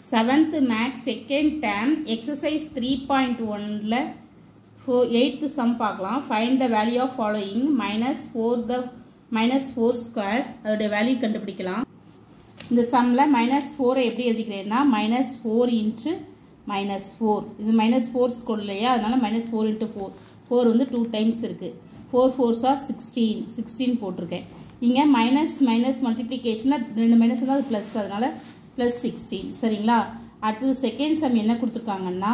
seventh maths second term exercise three point ஒனில் four eight sum பார்க்கலாம் find the value of following minus four the minus four square அதோடைய value கண்டுபிடிக்கலாம் இந்த சம்மில் minus ஃபோரை எப்படி எழுதிக்கிறேன்னா minus four into minus four இது மைனஸ் ஃபோர் ஸ்கோர் இல்லையா அதனால minus four into four four வந்து டூ டைம்ஸ் இருக்குது four fours are sixteen sixteen போட்டிருக்கேன் இங்கே மைனஸ் மைனஸ் மல்டிப்ளிகேஷனில் ரெண்டு மைனஸ் வந்து அது ப்ளஸ் அதனால் ப்ளஸ் சிக்ஸ்டீன் சரிங்களா அடுத்தது செகண்ட் சம் என்ன கொடுத்துருக்காங்கன்னா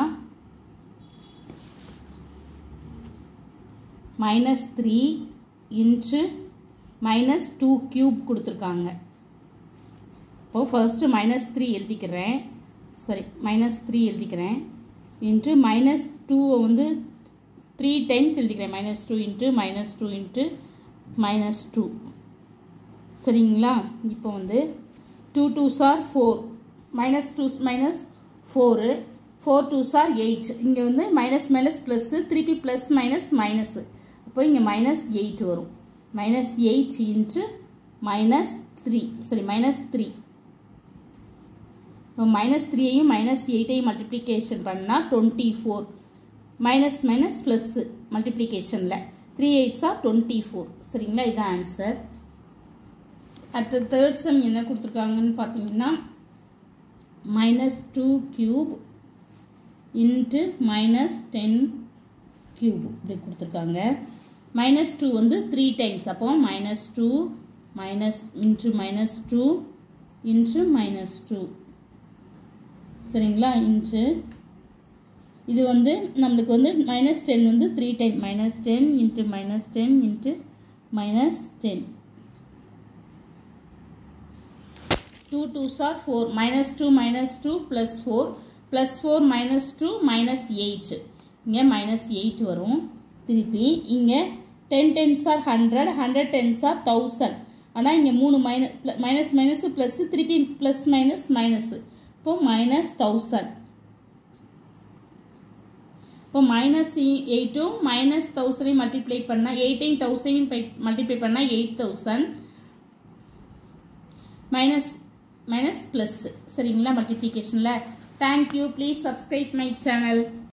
minus three into minus two cube கொடுத்துருக்காங்க இப்போ ஃபர்ஸ்ட்டு மைனஸ் த்ரீ எழுதிக்கிறேன் சரி மைனஸ் த்ரீ எழுதிக்கிறேன் இன்ட்டு மைனஸ் டூவை வந்து த்ரீ டைம்ஸ் எழுதிக்கிறேன் minus two into minus two into minus two சரிங்களா இப்போ வந்து two twos are four minus two minus four four twos are eight இங்கே வந்து மைனஸ் மைனஸ் ப்ளஸ்ஸு திருப்பி ப்ளஸ் மைனஸ் மைனஸு அப்போ இங்கே மைனஸ் எயிட் வரும் minus eight into minus three சரி மைனஸ் த்ரீ இப்போ மைனஸ் த்ரீயையும் மைனஸ் எயிட்டையும் மல்டிப்ளிகேஷன் பண்ணால் twenty four minus minus plus மல்டிப்ளிகேஷனில் three eights are twenty four சரிங்களா இதுதான் ஆன்சர் அடுத்த தேர்ட் சம் என்ன கொடுத்துருக்காங்கன்னு பார்த்தீங்கன்னா minus two cube into minus ten cube இப்படி கொடுத்துருக்காங்க மைனஸ் டூ வந்து த்ரீ டைம்ஸ் அப்போ minus two minus into minus two into minus two சரிங்களா இன்ட்டு இது வந்து நம்மளுக்கு வந்து மைனஸ் டென் வந்து three time minus ten into minus ten into minus ten two twos are four minus two minus two plus four plus four minus two minus eight இங்கே minus eight வரும் திருப்பி இங்கே ten tens are hundred hundred tens are thousand ஆனால் இங்கே மூணு minus minus minus plus திருப்பி plus minus minus இப்போ minus thousand இப்போ மைனஸ் எயிட்டும் மைனஸ் தௌசண்டையும் மல்டிப்ளை பண்ணால் எயிட்டையும் தௌசண்டையும் மல்டிப்ளை பண்ணால் eight thousand minus minus plus சரிங்களா மல்டிப்ளிகேஷனில் thank you please subscribe my channel